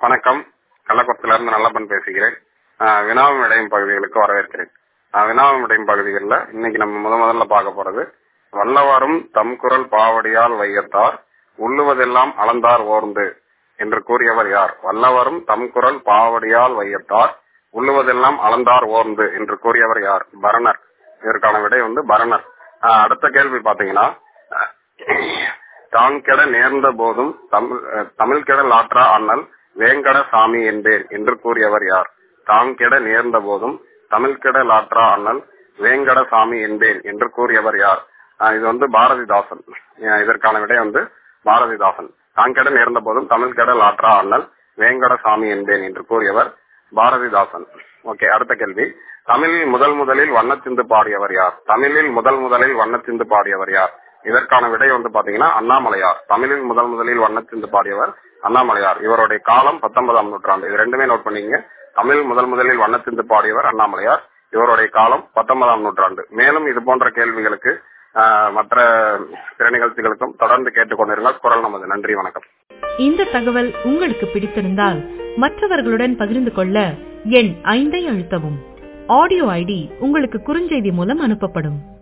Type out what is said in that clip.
வணக்கம் கள்ளக்குளத்துல இருந்து நல்லப்பன் பேசுகிறேன் ஆஹ் வினாவும் இடையும் பகுதிகளுக்கு வரவேற்கிறேன் ஆஹ் வினாவும் இடையும் பகுதிகளில் இன்னைக்கு நம்ம முத முதல்ல பார்க்க போறது வல்லவரும் தம் குரல் பாவடியால் வையத்தார் உள்ளுவதெல்லாம் அளந்தார் ஓர்ந்து என்று கூறியவர் யார் வல்லவரும் தம் குரல் பாவடியால் வையத்தார் உள்ளுவதெல்லாம் அளந்தார் ஓர்ந்து என்று கூறியவர் யார் பரணர் இதற்கான விடை வந்து பரணர் ஆஹ் அடுத்த கேள்வி பாத்தீங்கன்னா தான் கெட நேர்ந்த போதும் தமிழ் தமிழ் கெட லாற்றா அண்ணல் வேங்கட சாமி என்பேன் என்று கூறியவர் யார் தாம் கெட நேர்ந்த போதும் தமிழ் கெட லாற்றா அண்ணல் வேங்கட சாமி என்பேன் என்று கூறியவர் யார் ஆஹ் இது வந்து பாரதிதாசன் ஆஹ் இதற்கான விடை வந்து பாரதிதாசன் தான் கெட நேர்ந்த போதும் தமிழ் கெட லாற்றா அண்ணல் வேங்கட சாமி என்பேன் என்று கூறியவர் பாரதிதாசன் ஓகே அடுத்த கேள்வி தமிழில் முதல் முதலில் வண்ணச்சிந்து பாடியவர் யார் தமிழில் முதல் முதலில் வண்ணச்சிந்து பாடியவர் யார் இதற்கான விடை வந்து பாத்தீங்கன்னா அண்ணாமலையார் தமிழில் முதல் முதலில் வண்ணச்சிந்து பாடியவர் அண்ணாமலையார் இவருடைய காலம் பத்தொன்பதாம் நூற்றாண்டு இது ரெண்டுமே நோட் பண்ணீங்க தமிழ் முதல் முதலில் வண்ணச்சிந்து பாடியவர் அண்ணாமலையார் இவருடைய காலம் பத்தொன்பதாம் நூற்றாண்டு மேலும் இது போன்ற கேள்விகளுக்கு மற்ற பிற நிகழ்ச்சிகளுக்கும் தொடர்ந்து கேட்டுக்கொண்டிருங்கள் குரல் நமது நன்றி வணக்கம் இந்த தகவல் உங்களுக்கு பிடித்திருந்தால் மற்றவர்களுடன் பகிர்ந்து கொள்ள எண் ஐந்தை அழுத்தவும் ஆடியோ ஐடி உங்களுக்கு குறுஞ்செய்தி மூலம் அனுப்பப்படும்